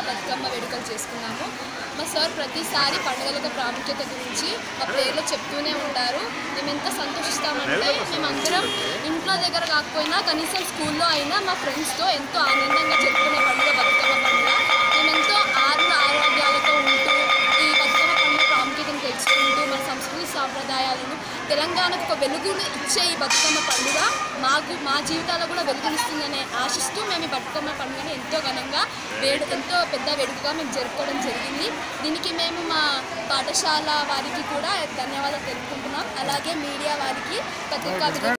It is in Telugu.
బతుకమ్మ వేడుకలు చేసుకున్నాము మా సార్ ప్రతిసారి పండుగలకు ప్రాముఖ్యత గురించి మా ప్రేయర్లో చెప్తూనే ఉంటారు మేము ఎంత సంతోషిస్తామంటే మేమందరం ఇంట్లో దగ్గర కాకపోయినా కనీసం స్కూల్లో అయినా మా ఫ్రెండ్స్తో ఎంతో ఆనందంగా జరుపుకునే పండుగ బతుకమ్మ పండుగ మేమెంతో ఆరు ఆరోగ్యాలతో ఉంటూ ఈ బతుకమ్మ పండుగ ప్రాముఖ్యతను తెలుసుకుంటూ మన సంస్కృతి సాంప్రదాయాలను తెలంగాణకు ఒక వెలుగును ఇచ్చే ఈ బతుకమ్మ పండుగ మాకు మా జీవితాల్లో కూడా వెలుగునిస్తుందనే ఆశిస్తూ మేము ఈ బతుకమ్మ పండుగని ఎంతో ఘనంగా వేడు ఎంతో పెద్ద వేడుకగా మేము జరుపుకోవడం జరిగింది దీనికి మేము మా పాఠశాల వారికి కూడా ధన్యవాదాలు తెలుపుకుంటున్నాం అలాగే మీడియా వారికి పత్రికా విలేకరులకు